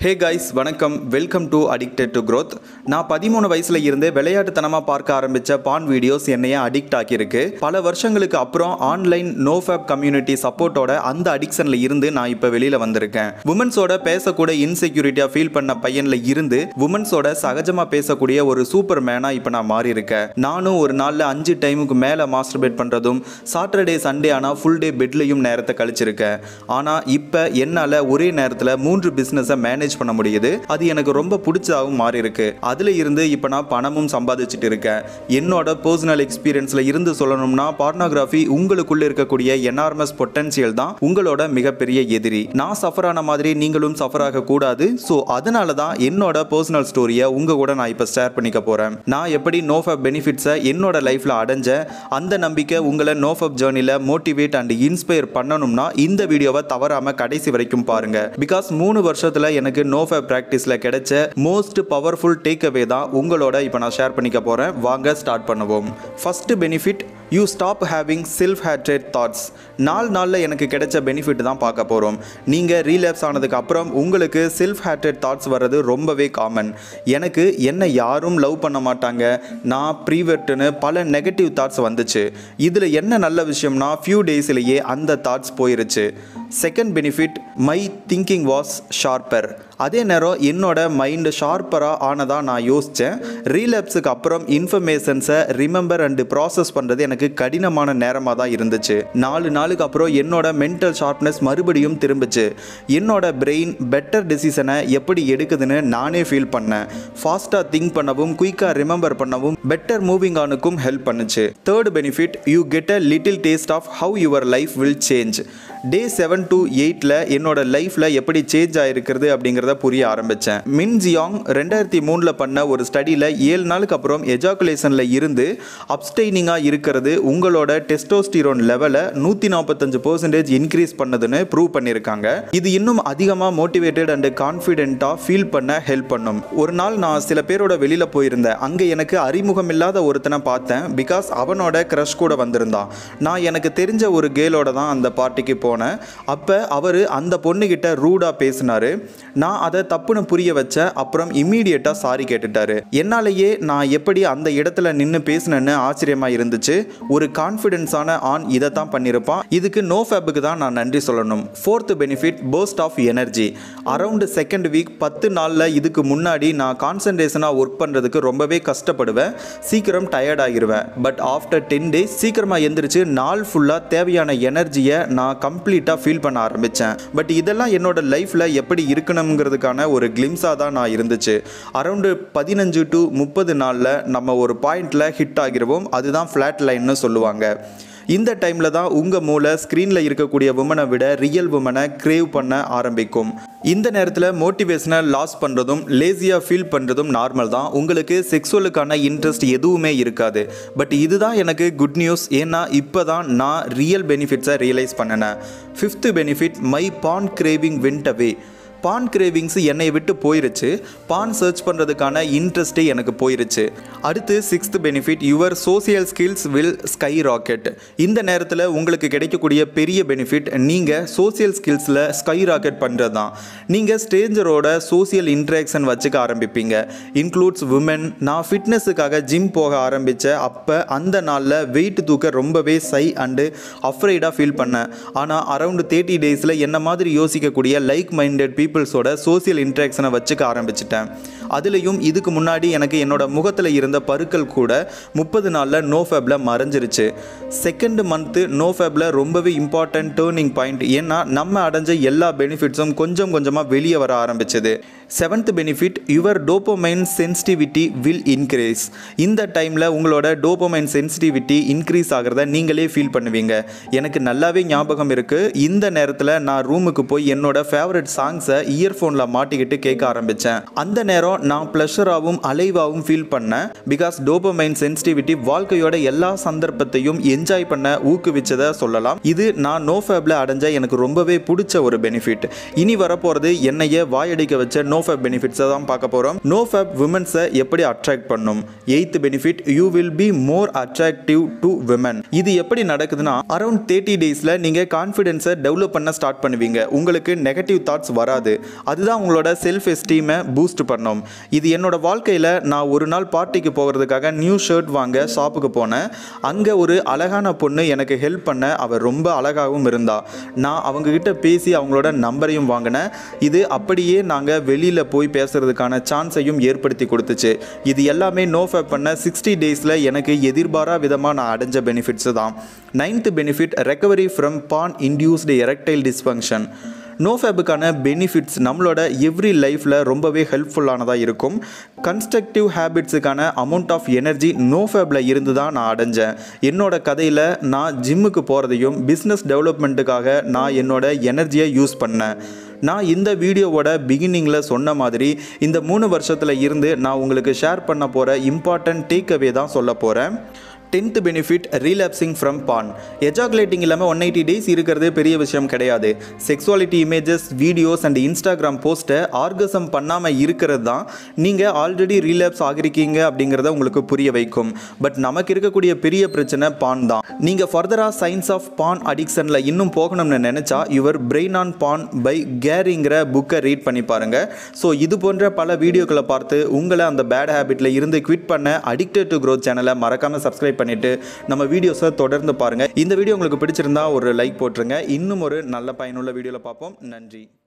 ஹே guys வணக்கம் welcome to addicted to growth நான் பதிமூணு வயசுல இருந்து விளையாட்டுத்தனமாக பார்க்க ஆரம்பிச்ச பான் வீடியோஸ் என்னைய அடிக்ட் ஆக்கியிருக்கு பல வருஷங்களுக்கு அப்புறம் ஆன்லைன் நோ ஃபேப் கம்யூனிட்டி சப்போர்ட்டோட அந்த அடிக்ஷன்ல இருந்து நான் இப்போ வெளியில வந்திருக்கேன் உமன்ஸோட பேசக்கூட இன்செக்யூரிட்டியா ஃபீல் பண்ண பையன்ல இருந்து உமன்ஸோட சகஜமா பேசக்கூடிய ஒரு சூப்பர் மேனா இப்போ நான் மாறி இருக்கேன் நானும் ஒரு நாள்ல அஞ்சு டைமுக்கு மேல மாஸ்டர்பேட் பண்றதும் சாட்டர்டே சண்டே ஆனா ஃபுல் டே பெட்லையும் நேரத்தை கழிச்சிருக்கேன் ஆனா இப்போ என்னால ஒரே நேரத்தில் மூன்று பிஸ்னஸை மேனேஜ் பண்ண முடியுது அது எனக்கு ரொம்ப பிடிச்சதாகவும் மாறி இருக்கு அதுல இருந்து இப்போ நான் பணமும் சம்பாதிச்சுட்டு இருக்கேன் என்னோட பர்சனல் எக்ஸ்பீரியன்ஸ்ல இருந்து சொல்லணும்னா பார்னோகிராஃபி உங்களுக்குள்ள இருக்கக்கூடிய எனார்மஸ் பொட்டன்சியல் தான் உங்களோட மிகப்பெரிய எதிரி நான் சஃபர் ஆன மாதிரி நீங்களும் சஃபர் ஆக கூடாது ஸோ அதனால தான் என்னோட பர்சனல் ஸ்டோரியை உங்க கூட நான் இப்போ ஷேர் பண்ணிக்க போறேன் நான் எப்படி நோஃபப் பெனிஃபிட்ஸை என்னோட லைஃப்ல அடைஞ்சேன் அந்த நம்பிக்கை உங்களை நோஃபப் ஜேர்னில மோட்டிவேட் அண்ட் இன்ஸ்பயர் பண்ணணும்னா இந்த வீடியோவை தவறாம கடைசி வரைக்கும் பாருங்க பிகாஸ் மூணு வருஷத்துல எனக்கு நோஃபப் ப்ராக்டிஸ்ல கிடைச்ச மோஸ்ட் பவர்ஃபுல் டேக் அவே தான் உங்களோட இப்போ நான் ஷேர் பண்ணிக்க போறேன் வாங்க ஸ்டார்ட் பண்ணுவோம் first benefit you stop having self hatred thoughts நாலு நாளில் எனக்கு கிடைச்ச பெனிஃபிட் தான் பார்க்க போகிறோம் நீங்கள் ரீலேப்ஸ் ஆனதுக்கு அப்புறம் உங்களுக்கு செல்ஃப் ஹேட்ரேட் தாட்ஸ் வர்றது ரொம்பவே காமன் எனக்கு என்னை யாரும் லவ் பண்ண மாட்டாங்க நான் ப்ரீவெர்ட்டுன்னு பல நெகட்டிவ் தாட்ஸ் வந்துச்சு இதில் என்ன நல்ல விஷயம்னா ஃபியூ டேஸ்லேயே அந்த தாட்ஸ் போயிருச்சு second benefit my thinking was sharper அதே நேரம் என்னோட மைண்டு ஷார்ப்பராக ஆனதாக நான் யோசித்தேன் ரீலேப்ஸுக்கு அப்புறம் இன்ஃபர்மேஷன்ஸை ரிமெம்பர் அண்டு ப்ராசஸ் பண்ணுறது எனக்கு கடினமான நேரமாக தான் இருந்துச்சு நாலு நாளுக்கு அப்புறம் என்னோட மென்டல் ஷார்ப்னஸ் மறுபடியும் திரும்பிச்சு என்னோட பிரெயின் பெட்டர் டெசிஷனை எப்படி எடுக்குதுன்னு நானே ஃபீல் பண்ணேன் ஃபாஸ்ட்டாக திங்க் பண்ணவும் குயிக்காக ரிமெம்பர் பண்ணவும் பெட்டர் மூவிங் ஆனுக்கும் ஹெல்ப் பண்ணுச்சு third benefit you get a little taste of how your life will change day seven to எயிட்டில் என்னோட லைஃப்பில் எப்படி சேஞ்ச் ஆகிருக்கிறது அப்படிங்கிறத புரிய ஆரம்பித்தேன் மின் ஜியாங் ரெண்டாயிரத்தி மூணில் பண்ண ஒரு ஸ்டடியில் ஏழு நாளுக்கு அப்புறம் எஜாகுலேஷனில் இருந்து அப்டைனிங்காக இருக்கிறது உங்களோட டெஸ்டோஸ்டிரோன் லெவலை நூற்றி நாற்பத்தஞ்சு பர்சன்டேஜ் இன்க்ரீஸ் பண்ணதுன்னு ப்ரூவ் பண்ணியிருக்காங்க இது இன்னும் அதிகமாக மோட்டிவேட்டட் அண்ட் கான்ஃபிடென்ட்டாக ஃபீல் பண்ண ஹெல்ப் பண்ணும் ஒரு நாள் நான் சில பேரோட வெளியில் போயிருந்தேன் அங்கே எனக்கு அறிமுகம் இல்லாத ஒருத்தனை பார்த்தேன் பிகாஸ் அவனோட க்ரஷ் கூட வந்திருந்தான் நான் எனக்கு தெரிஞ்ச ஒரு கேலோட தான் அந்த பார்ட்டிக்கு போனேன் அப்போ அவர் அந்த பொண்ணுக்கிட்ட ரூடாக பேசினாரு நான் அதை தப்புன்னு புரிய வச்சேன் அப்புறம் இம்மீடியட்டாக சாரி கேட்டுட்டாரு என்னாலேயே நான் எப்படி அந்த இடத்துல நின்று பேசினேன்னு ஆச்சரியமாக இருந்துச்சு ஒரு கான்ஃபிடென்ஸான ஆன் இதை தான் பண்ணியிருப்பான் இதுக்கு நோ ஃபேப்புக்கு தான் நான் நன்றி சொல்லணும் fourth benefit boost of energy around second week பத்து நாளில் இதுக்கு முன்னாடி நான் கான்சன்ட்ரேஷனாக ஒர்க் பண்ணுறதுக்கு ரொம்பவே கஷ்டப்படுவேன் சீக்கிரம் டயர்ட் ஆகிருவேன் பட் ஆஃப்டர் டென் டேஸ் சீக்கிரமாக எந்திரிச்சு நாள் ஃபுல்லாக தேவையான எனர்ஜியை நான் கம்ப்ளீட்டாக ஃபீல் பண்ண ஆரம்பித்தேன் பட் இதெல்லாம் என்னோட லைஃப்பில் எப்படி இருக்கணுங்கிறதுக்கான ஒரு கிளிம்ஸாக தான் நான் இருந்துச்சு அரௌண்டு பதினஞ்சு டு முப்பது நாளில் நம்ம ஒரு பாயிண்டில் ஹிட் ஆகிருவோம் அதுதான் ஃப்ளாட் லைன்னு சொல்லுவாங்க இந்த டைமில் தான் உங்கள் மூளை ஸ்க்ரீனில் இருக்கக்கூடிய உமனை விட ரியல் உமனை கிரேவ் பண்ண ஆரம்பிக்கும் இந்த நேரத்தில் மோட்டிவேஷனை லாஸ் பண்ணுறதும் லேசியாக ஃபீல் பண்ணுறதும் நார்மல் தான் உங்களுக்கு செக்ஸுவலுக்கான இன்ட்ரெஸ்ட் எதுவுமே இருக்காது பட் இதுதான் எனக்கு குட் நியூஸ் ஏன்னா இப்போ தான் நான் ரியல் பெனிஃபிட்ஸை ரியலைஸ் பண்ணினேன் fifth benefit my porn craving went away porn cravings என்னை விட்டு போயிருச்சு பான் சர்ச் பண்ணுறதுக்கான இன்ட்ரெஸ்ட்டே எனக்கு போயிருச்சு அடுத்து sixth benefit your social skills will skyrocket இந்த நேரத்தில் உங்களுக்கு கிடைக்கக்கூடிய பெரிய பெனிஃபிட் நீங்கள் சோசியல் ஸ்கில்ஸில் ஸ்கை ராக்கெட் பண்ணுறது தான் நீங்கள் ஸ்ட்ரேஞ்சரோட சோசியல் இன்ட்ராக்ஷன் வச்சுக்க ஆரம்பிப்பீங்க இன்க்ளூட்ஸ் உமன் நான் ஃபிட்னஸுக்காக ஜிம் போக ஆரம்பித்த அப்போ அந்த நாளில் வெயிட் தூக்க ரொம்பவே சை அண்டு அஃப்ரைடாக ஃபீல் பண்ணேன் ஆனால் அரௌண்டு தேர்ட்டி டேஸில் என்ன மாதிரி யோசிக்கக்கூடிய லைக் மைண்டட் பீப்புள் பீப்புள்ஸோட சோசியல் இன்ட்ராக்ஷனை வச்சுக்க ஆரம்பிச்சிட்டேன் அதுலேயும் இதுக்கு முன்னாடி எனக்கு என்னோட முகத்தில் இருந்த பருக்கள் கூட முப்பது நாளில் நோ ஃபேப்பில் மறைஞ்சிருச்சு செகண்ட் மந்த்து நோ ஃபேப்பில் ரொம்பவே இம்பார்ட்டன்ட் டேர்னிங் பாயிண்ட் ஏன்னா நம்ம அடைஞ்ச எல்லா பெனிஃபிட்ஸும் கொஞ்சம் கொஞ்சமாக வெளியே வர ஆரம்பிச்சது seventh benefit your dopamine sensitivity will increase இந்த டைமில் உங்களோட டோப்போமைன் சென்சிட்டிவிட்டி இன்க்ரீஸ் ஆகிறத நீங்களே ஃபீல் பண்ணுவீங்க எனக்கு நல்லாவே ஞாபகம் இருக்குது இந்த நேரத்தில் நான் ரூமுக்கு போய் என்னோட ஃபேவரட் சாங்ஸை இயர்ஃபோனில் மாட்டிக்கிட்டு கேட்க ஆரம்பித்தேன் அந்த நேரம் நான் ப்ளஷராகவும் அலைவாகவும் ஃபீல் பண்ணேன் பிகாஸ் டோப்பமைன் சென்சிட்டிவிட்டி வாழ்க்கையோட எல்லா சந்தர்ப்பத்தையும் என்ஜாய் பண்ண ஊக்குவிச்சதை சொல்லலாம் இது நான் நோ ஃபேப்ல அடைஞ்ச எனக்கு ரொம்பவே பிடிச்ச ஒரு பெனிஃபிட் இனி வரப்போகிறது என்னைய வாயடிக்க வச்ச நோ ஃபேப் பெனிஃபிட்ஸை தான் பார்க்க போகிறோம் நோ ஃபேப் விமன்ஸை எப்படி அட்ராக்ட் பண்ணும் eighth benefit you will be more attractive to women இது எப்படி நடக்குதுன்னா அரௌண்ட் தேர்ட்டி டேஸில் நீங்கள் கான்ஃபிடென்ஸை டெவலப் பண்ண ஸ்டார்ட் பண்ணுவீங்க உங்களுக்கு நெகட்டிவ் தாட்ஸ் வராது கிடையாது அதுதான் உங்களோட செல்ஃப் எஸ்டீமை பூஸ்ட் பண்ணும் இது என்னோட வாழ்க்கையில் நான் ஒரு நாள் பார்ட்டிக்கு போகிறதுக்காக நியூ ஷர்ட் வாங்க ஷாப்புக்கு போனேன் அங்கே ஒரு அழகான பொண்ணு எனக்கு ஹெல்ப் பண்ண அவள் ரொம்ப அழகாகவும் இருந்தா நான் அவங்கக்கிட்ட பேசி அவங்களோட நம்பரையும் வாங்கினேன் இது அப்படியே நாங்கள் வெளியில் போய் பேசுறதுக்கான சான்ஸையும் ஏற்படுத்தி கொடுத்துச்சு இது எல்லாமே நோ ஃபேப் பண்ண சிக்ஸ்டி டேஸில் எனக்கு எதிர்பாரா விதமாக நான் அடைஞ்ச பெனிஃபிட்ஸு தான் ninth benefit recovery from porn induced erectile dysfunction நோஃபேபுக்கான பெனிஃபிட்ஸ் நம்மளோட எவ்ரி லைஃப்பில் ரொம்பவே ஹெல்ப்ஃபுல்லானதாக இருக்கும் கன்ஸ்ட்ரக்டிவ் ஹேபிட்ஸுக்கான அமௌண்ட் ஆஃப் எனர்ஜி நோஃபேபில் இருந்து தான் நான் அடைஞ்சேன் என்னோட கதையில் நான் ஜிம்முக்கு போகிறதையும் பிஸ்னஸ் டெவலப்மெண்ட்டுக்காக நான் என்னோட எனர்ஜியை யூஸ் பண்ணேன் நான் இந்த வீடியோவோட பிகினிங்கில் சொன்ன மாதிரி இந்த மூணு வருஷத்தில் இருந்து நான் உங்களுக்கு ஷேர் பண்ண போகிற இம்பார்ட்டன்ட் டேக் அவே தான் சொல்ல போகிறேன் tenth benefit relapsing from porn ejaculating இல்லாமல் ஒன் எயிட்டி டேஸ் இருக்கிறது பெரிய விஷயம் கிடையாது sexuality images videos and Instagram போஸ்ட்டை ஆர்கசம் பண்ணாமல் இருக்கிறது தான் நீங்கள் ஆல்ரெடி ரீலாப்ஸ் ஆகிருக்கீங்க அப்படிங்கிறத உங்களுக்கு புரிய வைக்கும் பட் நமக்கு இருக்கக்கூடிய பெரிய பிரச்சனை பான் தான் நீங்கள் ஃபர்தராக சயின்ஸ் ஆஃப் பான் அடிக்ஷனில் இன்னும் போகணும்னு நினச்சா your brain on porn by கேரிங்கிற புக்கை ரீட் பண்ணி பாருங்கள் ஸோ இது போன்ற பல வீடியோக்களை பார்த்து உங்களை அந்த பேட் ஹேபிட்டில் இருந்து குவிட் பண்ண அடிக்டட் டு க்ரோத் சேனலை மறக்காமல் சப்ஸ்கிரைப் பண்ணிட்டு நம்ம வீடியோஸை தொடர்ந்து பாருங்கள் இந்த வீடியோ உங்களுக்கு பிடிச்சிருந்தா ஒரு லைக் போட்டுருங்க இன்னும் ஒரு நல்ல பயனுள்ள வீடியோவில் பார்ப்போம் நன்றி